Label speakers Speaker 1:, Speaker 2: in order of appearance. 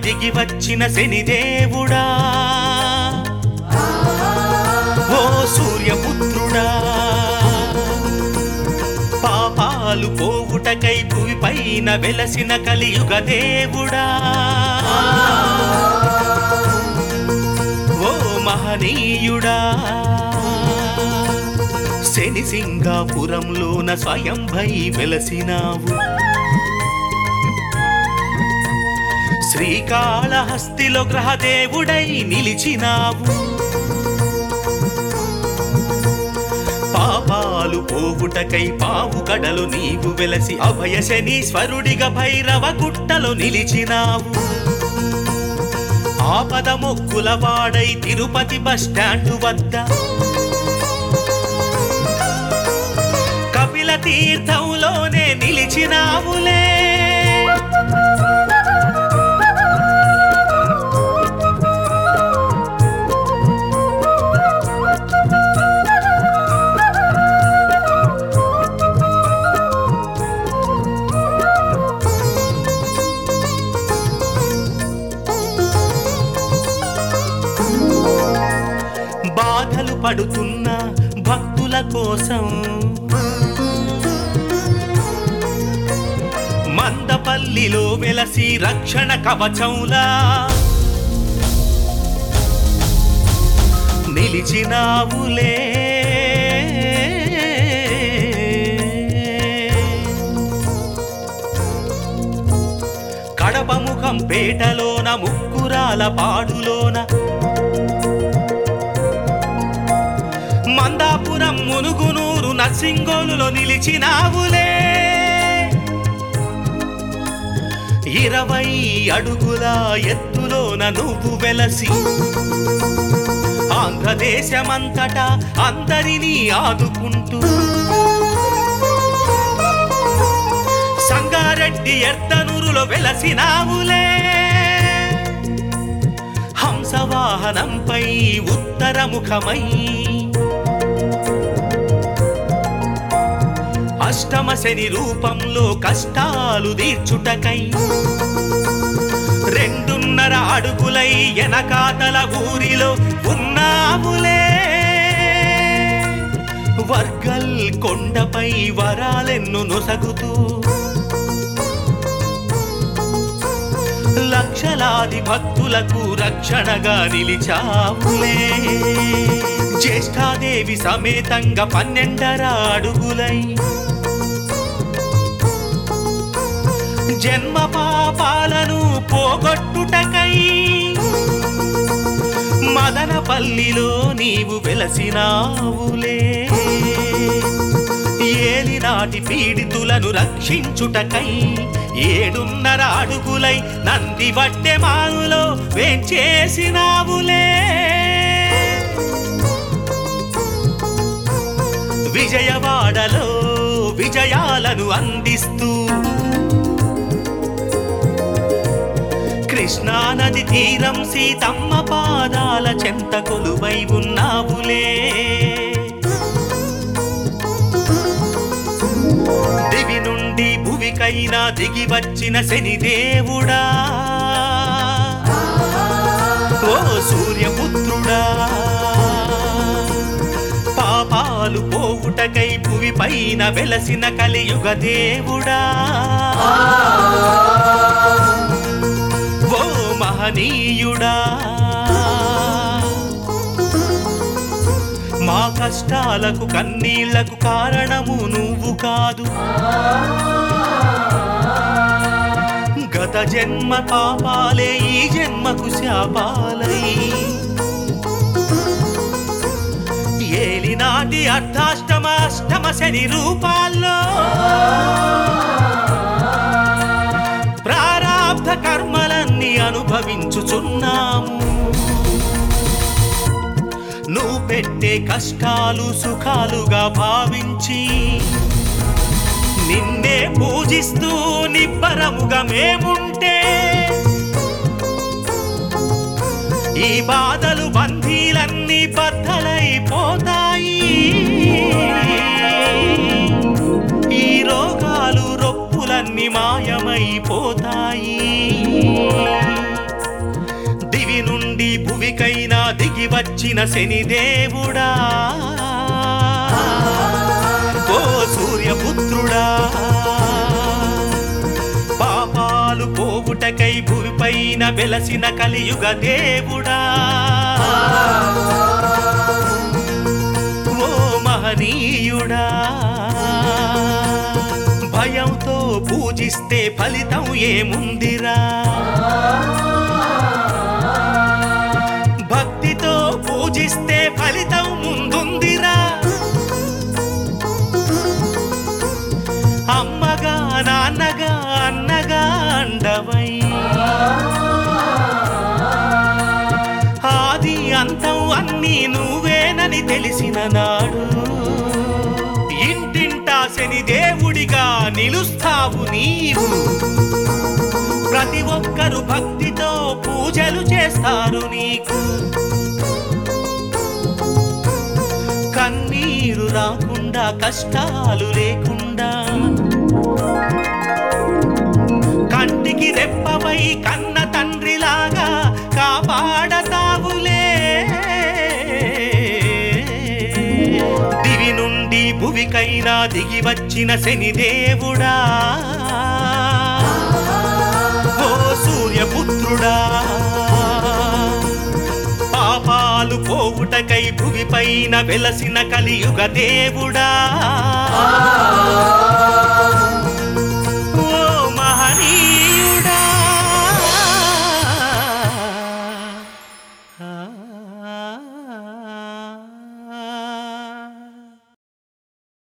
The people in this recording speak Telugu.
Speaker 1: దిగి వచ్చిన శనిదేవుడా ఓ సూర్యపుత్రుడా పాపాలు పోవుటకై భూమి పైన వెలసిన కలియుగ దేవుడా ఓ మహనీయుడా శని సింగాపురంలోన స్వయంభై వెలసినావు శ్రీకాళహస్తిలో గ్రహదేవుడై నిలిచినావు పాపాలు పోవుటకై పావు గడలు నీవు వెలసి అభయ శనీశ్వరుడిగా భైరవ గుట్టలో నిలిచినావు ఆపద మొక్కుల వాడై తిరుపతి బస్టాండు వద్ద కపిల తీర్థంలోనే నిలిచినావులే బాధలు పడుతున్న భక్తుల కోసం మందపల్లిలో వెలసి రక్షణ కవచంలా నిలిచినావులే కడప ముఖం పేటలోన ముక్కురాల పాడులోన మందాపురం మునుగునూరు నర్సింగోలులో నిలిచినావులే ఇరవై అడుగుల ఎత్తులోన నువ్వు వెలసి ఆంధ్రదేశమంతటా అందరినీ ఆదుకుంటూ సంగారెడ్డి ఎర్తనూరులో వెలసినావులే హంసవాహనంపై ఉత్తరముఖమై అష్టమ శని రూపంలో కష్టాలు తీర్చుటకై రెండున్నర అడుగులై ఎనకాతల ఊరిలో ఉన్నావులే వర్గల్ కొండపై వరాలెన్ను నొసగుతూ లక్షలాది భక్తులకు రక్షణగా నిలిచావులే జ్యేష్ఠాదేవి సమేతంగా పన్నెండర అడుగులై జన్మ పాపాలను పోగొట్టుటకై మదనపల్లిలో నీవు వెలసినావులే ఏలినాటి పీడితులను రక్షించుటకై ఏడున్నర అడుగులై నంది వట్టె మానులో వేంచేసినావులే విజయవాడలో విజయాలను అందిస్తూ కృష్ణానది తీరం సీతమ్మ పాదాల చెంత కొలువై ఉన్నావులే దివి నుండి భువికైనా దిగి వచ్చిన శనిదేవుడా ఓ సూర్యపుత్రుడా పాపాలు పోవుటకై భువి పైన వెలసిన కలియుగ దేవుడా ఓ మహనీయుడా మా కష్టాలకు కన్నీళ్లకు కారణము నువ్వు కాదు గత జన్మ పాపాలే ఈ జన్మకు శాపాలై ఏలినాటి అర్ధాష్టమ అష్టమ శని రూపాల్లో ప్రారాబ్ధ కర్మలన్నీ అనుభవించుచున్నాము నువ్వు పెట్టే కష్టాలు సుఖాలుగా భావించి నిన్నే పూజిస్తూ నిబ్బరముగా మేముంటే ఈ బాధలు బంధీలన్నీ బద్దలైపోతాయి ఈ రోగాలు రొప్పులన్నీ మాయమైపోతాయి వచ్చిన శనిదేవుడా ఓ సూర్యపుత్రుడా పాపాలు పోవుటకై భూమిపైన వెలసిన కలియుగ దేవుడా ఓ మహనీయుడా భయంతో పూజిస్తే ఫలితం ఏముందిరా భక్తితో పూజిస్తే ఫలితం ముందుందిరా అమ్మగా నాన్నగా అన్నగా అండవై ఆది అంతం అన్నీ నువ్వేనని తెలిసిన నాడు ఇంటింటా శని దేవుడిగా నిలుస్తావు నీవు ప్రతి ఒక్కరు భక్తితో పూజలు చేస్తారు నీకు కన్నీరు రాకుండా కష్టాలు లేకుండా కంటికి రెప్పవై కన్న తండ్రిలాగా కాపాడతావులే దివి నుండి భువికైనా దిగి వచ్చిన శనిదేవుడా ఓ సూర్యపుత్రుడా పాపాలు పోవుటకై భువిపైన వెలసిన కలియుగ దేవుడా